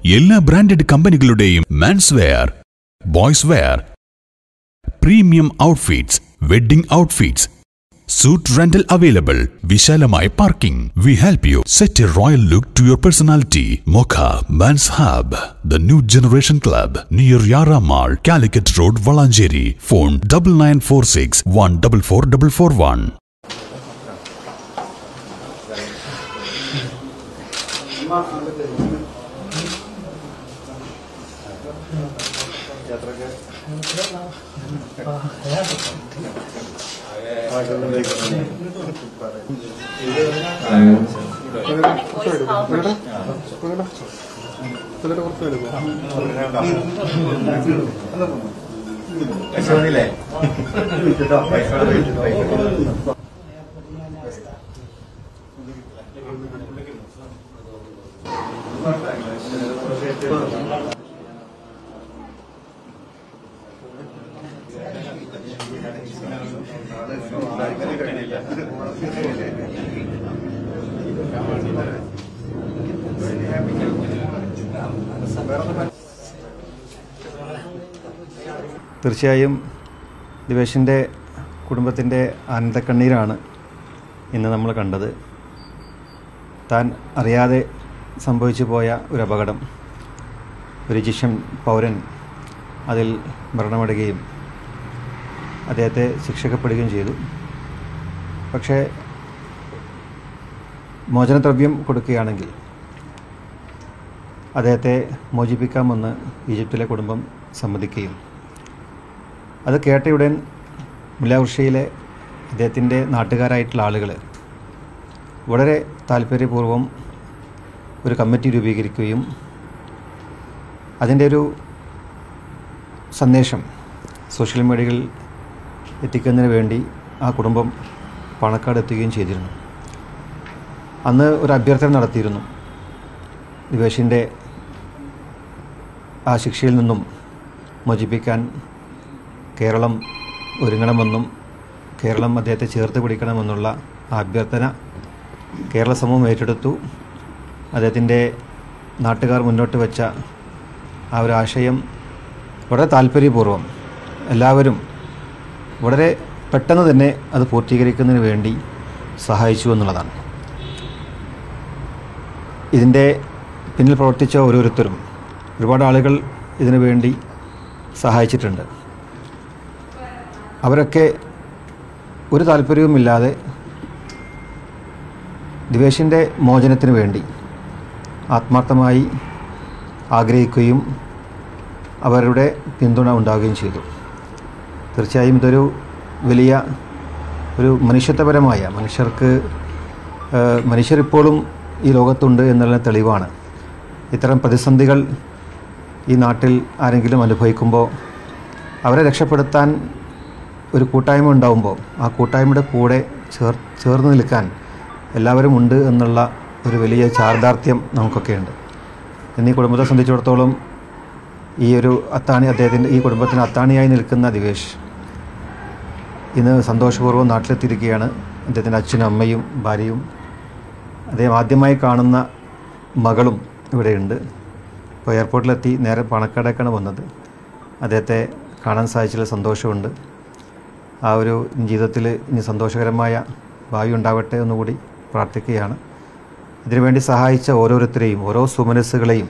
എല്ലാ ബ്രാൻഡഡ് കമ്പനികളുടെയും men's wear boys wear premium outfits wedding outfits suit rental available വിശാലമായ parking we help you set a royal look to your personality Mokha man's hub the new generation club near Yara mall Calicut road Valanchery phone double nine four six one double four double four one തീർച്ചയായും ദിവേഷിൻ്റെ കുടുംബത്തിൻ്റെ ആനന്ദക്കണ്ണീരാണ് ഇന്ന് നമ്മൾ കണ്ടത് താൻ അറിയാതെ സംഭവിച്ചു പോയ ഒരു അപകടം ഒരു ജിഷൻ പൗരൻ അതിൽ മരണമടയുകയും അദ്ദേഹത്തെ ശിക്ഷിക്കപ്പെടുകയും ചെയ്തു പക്ഷേ മോചനദ്രവ്യം കൊടുക്കുകയാണെങ്കിൽ അദ്ദേഹത്തെ മോചിപ്പിക്കാമെന്ന് ഈജിപ്തിലെ കുടുംബം സമ്മതിക്കുകയും അത് കേട്ടയുടൻ മുല്ലാവർഷയിലെ അദ്ദേഹത്തിൻ്റെ നാട്ടുകാരായിട്ടുള്ള ആളുകൾ വളരെ താല്പര്യപൂർവ്വം ഒരു കമ്മിറ്റി രൂപീകരിക്കുകയും അതിൻ്റെ ഒരു സന്ദേശം സോഷ്യൽ മീഡിയകളിൽ എത്തിക്കുന്നതിന് വേണ്ടി ആ കുടുംബം പണക്കാട് എത്തുകയും ചെയ്തിരുന്നു അന്ന് ഒരു അഭ്യർത്ഥന നടത്തിയിരുന്നു ദിവേഷിൻ്റെ ആ ശിക്ഷയിൽ നിന്നും മോചിപ്പിക്കാൻ കേരളം ഒരുങ്ങണമെന്നും കേരളം അദ്ദേഹത്തെ ചേർത്ത് പിടിക്കണമെന്നുള്ള ആ അഭ്യർത്ഥന കേരള സമൂഹം ഏറ്റെടുത്തു അദ്ദേഹത്തിൻ്റെ നാട്ടുകാർ മുന്നോട്ട് വെച്ച ആ ഒരു ആശയം വളരെ താല്പര്യപൂർവ്വം എല്ലാവരും വളരെ പെട്ടെന്ന് തന്നെ അത് പൂർത്തീകരിക്കുന്നതിന് വേണ്ടി സഹായിച്ചു എന്നുള്ളതാണ് ഇതിൻ്റെ പിന്നിൽ പ്രവർത്തിച്ച ഓരോരുത്തരും ഒരുപാട് ആളുകൾ ഇതിനു വേണ്ടി സഹായിച്ചിട്ടുണ്ട് അവരൊക്കെ ഒരു താല്പര്യവുമില്ലാതെ ദിവേഷിൻ്റെ മോചനത്തിന് വേണ്ടി ആത്മാർത്ഥമായി ആഗ്രഹിക്കുകയും അവരുടെ പിന്തുണ ഉണ്ടാവുകയും ചെയ്തു തീർച്ചയായും ഇതൊരു വലിയ ഒരു മനുഷ്യത്വപരമായ മനുഷ്യർക്ക് ഏഹ്, മനുഷ്യരിപ്പോഴും ഈ ലോകത്തുണ്ട് എന്നുള്ള തെളിവാണ് ഇത്തരം പ്രതിസന്ധികൾ ഈ നാട്ടിൽ ആരെങ്കിലും അനുഭവിക്കുമ്പോൾ അവരെ രക്ഷപ്പെടുത്താൻ ഒരു കൂട്ടായ്മ ഉണ്ടാവുമ്പോൾ ആ കൂട്ടായ്മയുടെ കൂടെ ചേർ ചേർന്ന് നിൽക്കാൻ എല്ലാവരും ഉണ്ട് എന്നുള്ള ഒരു വലിയ ചാർദാർത്ഥ്യം നമുക്കൊക്കെ ഉണ്ട് എന്നീ കുടുംബത്തെ സംബന്ധിച്ചിടത്തോളം ഈ ഒരു അത്താണി അദ്ദേഹത്തിൻ്റെ ഈ കുടുംബത്തിന് അത്താണിയായി നിൽക്കുന്ന ദിവേഷ് ഇന്ന് സന്തോഷപൂർവ്വം നാട്ടിലെത്തിയിരിക്കുകയാണ് അദ്ദേഹത്തിൻ്റെ അച്ഛനും അമ്മയും ഭാര്യയും അദ്ദേഹം ആദ്യമായി കാണുന്ന മകളും ഇവിടെയുണ്ട് ഇപ്പോൾ എയർപോർട്ടിലെത്തി നേരെ പണക്കടക്കാണ് വന്നത് അദ്ദേഹത്തെ കാണാൻ സാധിച്ചതിൽ സന്തോഷമുണ്ട് ആ ഒരു ജീവിതത്തിൽ ഇനി സന്തോഷകരമായ ഭാവി ഉണ്ടാവട്ടെ എന്നുകൂടി പ്രാർത്ഥിക്കുകയാണ് ഇതിനുവേണ്ടി സഹായിച്ച ഓരോരുത്തരെയും ഓരോ സുമനസ്സുകളെയും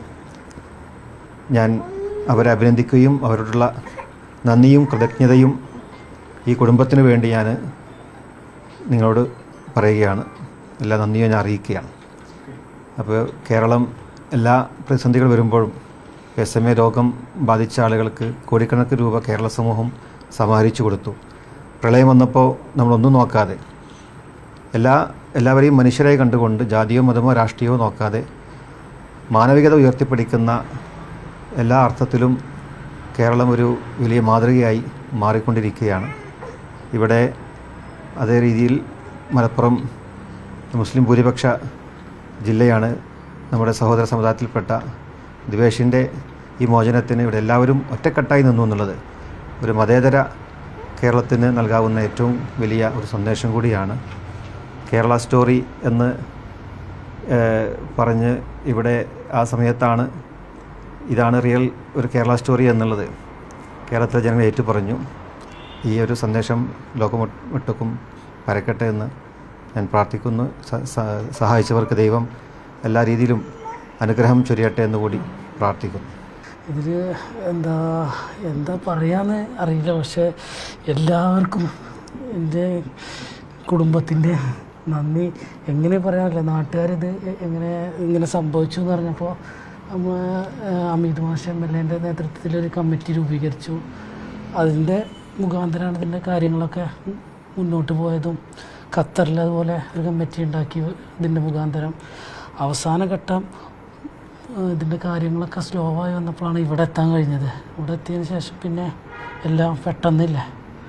ഞാൻ അവരെ അഭിനന്ദിക്കുകയും അവരോടുള്ള നന്ദിയും കൃതജ്ഞതയും ഈ കുടുംബത്തിന് വേണ്ടി ഞാൻ നിങ്ങളോട് പറയുകയാണ് എല്ലാ നന്ദിയും ഞാൻ അറിയിക്കുകയാണ് അപ്പോൾ കേരളം എല്ലാ പ്രതിസന്ധികൾ വരുമ്പോഴും എസ് എം എ രോഗം ബാധിച്ച ആളുകൾക്ക് കോടിക്കണക്കിന് രൂപ കേരള സമൂഹം സമാഹരിച്ചു കൊടുത്തു പ്രളയം വന്നപ്പോൾ നമ്മളൊന്നും നോക്കാതെ എല്ലാ എല്ലാവരെയും മനുഷ്യരായി കണ്ടുകൊണ്ട് ജാതിയോ മതമോ രാഷ്ട്രീയമോ നോക്കാതെ മാനവികത ഉയർത്തിപ്പിടിക്കുന്ന എല്ലാ അർത്ഥത്തിലും കേരളം ഒരു വലിയ മാതൃകയായി മാറിക്കൊണ്ടിരിക്കുകയാണ് ഇവിടെ അതേ രീതിയിൽ മലപ്പുറം മുസ്ലിം ഭൂരിപക്ഷ ജില്ലയാണ് നമ്മുടെ സഹോദര സമുദായത്തിൽപ്പെട്ട ദിവേഷിൻ്റെ ഈ മോചനത്തിന് ഇവിടെ എല്ലാവരും ഒറ്റക്കെട്ടായി നിന്നു എന്നുള്ളത് ഒരു മതേതര കേരളത്തിന് നൽകാവുന്ന ഏറ്റവും വലിയ ഒരു സന്ദേശം കൂടിയാണ് കേരള സ്റ്റോറി എന്ന് ഏഹ്, പറഞ്ഞ് ഇവിടെ ആ സമയത്താണ് ഇതാണ് റിയൽ ഒരു കേരള സ്റ്റോറി എന്നുള്ളത് കേരളത്തിലെ ജനങ്ങൾ ഏറ്റുപറഞ്ഞു ഈ ഒരു സന്ദേശം ലോകമൊട്ടുക്കും പരക്കട്ടെ എന്ന് ഞാൻ പ്രാർത്ഥിക്കുന്നു സ- സ- സഹായിച്ചവർക്ക് ദൈവം എല്ലാ രീതിയിലും അനുഗ്രഹം ചൊരിയട്ടെ എന്ന് കൂടി പ്രാർത്ഥിക്കുന്നു ഇതിൽ എന്താ എന്താ പറയാന്ന് അറിയില്ല പക്ഷെ എല്ലാവർക്കും എൻ്റെ കുടുംബത്തിൻ്റെ നന്ദി എങ്ങനെ പറയാനില്ല നാട്ടുകാരിത് എ- എങ്ങനെ ഇങ്ങനെ സംഭവിച്ചു എന്ന് പറഞ്ഞപ്പോൾ നമ്മ അമിത് മാഷ എം എൽ എൻ്റെ നേതൃത്വത്തിൽ ഒരു കമ്മിറ്റി രൂപീകരിച്ചു അതിൻ്റെ മുഖാന്തരമാണ് ഇതിൻ്റെ കാര്യങ്ങളൊക്കെ മുന്നോട്ട് പോയതും ഖത്തറിൽ അതുപോലെ ഒരു കമ്മിറ്റി ഉണ്ടാക്കി ഇതിൻ്റെ മുഖാന്തരം അവസാന ഘട്ടം ഏഹ് ഇതിൻ്റെ കാര്യങ്ങളൊക്കെ സ്ലോ ആയി വന്നപ്പോഴാണ് ഇവിടെ എത്താൻ കഴിഞ്ഞത് ഇവിടെ എത്തിയതിന് ശേഷം പിന്നെ എല്ലാം പെട്ടെന്നില്ല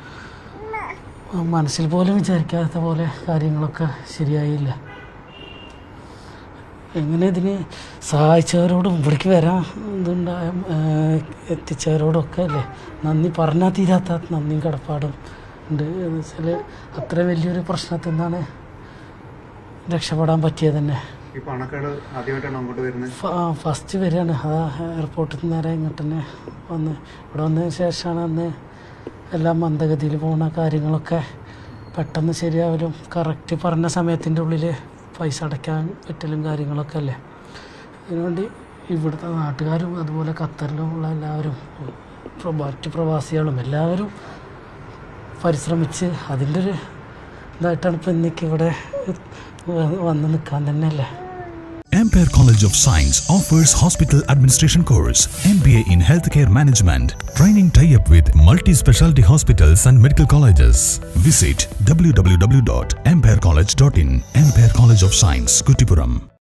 ആ മനസ്സിൽ പോലും വിചാരിക്കാത്ത പോലെ കാര്യങ്ങളൊക്കെ ശരിയായില്ല എങ്ങനെ ഇതിന് സഹായിച്ചവരോടും ഇവിടേക്ക് വരാൻ ഇതുണ്ടായ ഏഹ് എത്തിച്ചവരോടൊക്കെ അല്ലേ നന്ദി പറഞ്ഞാൽ തീരാത്ത നന്ദിയും കടപ്പാടും ഉണ്ട് എന്ന് വെച്ചാൽ അത്രയും വലിയൊരു പ്രശ്നത്തിൽ നിന്നാണ് രക്ഷപ്പെടാൻ പറ്റിയത് തന്നെ ഈ പണക്കേട് ആദ്യമായിട്ടാണ് അങ്ങോട്ട് വരുന്നത് ഫ- ആ, ഫസ്റ്റ് വരികയാണ് ആ എയർപോർട്ടിൽ നിന്ന് നേരെ ഇങ്ങോട്ട് തന്നെ വന്ന് ഇവിടെ വന്നതിന് ശേഷമാണ് അന്ന് എല്ലാം മന്ദഗതിയിൽ പോകുന്ന കാര്യങ്ങളൊക്കെ പെട്ടെന്ന് ശരിയാവലും കറക്റ്റ് പറഞ്ഞ സമയത്തിൻ്റെ ഉള്ളിൽ പൈസ അടയ്ക്കാൻ പറ്റലും കാര്യങ്ങളൊക്കെ അല്ലേ അതിനുവേണ്ടി ഇവിടുത്തെ നാട്ടുകാരും അതുപോലെ ഖത്തറിലും ഉള്ള എല്ലാവരും പ്ര- മറ്റ് പ്രവാസികളും എല്ലാവരും പരിശ്രമിച്ച് അതിൻ്റെ ഒരു ഇതായിട്ടാണ് ഇപ്പം ഇന്നേക്ക് ഇവിടെ വ- വന്ന് നിൽക്കാൻ തന്നെ അല്ലേ Ampere College of Science offers hospital administration course, MBA in healthcare management, training tie-up with multi-specialty hospitals and medical colleges. Visit www.amperecollege.in. Ampere College of Science, Kutipuram.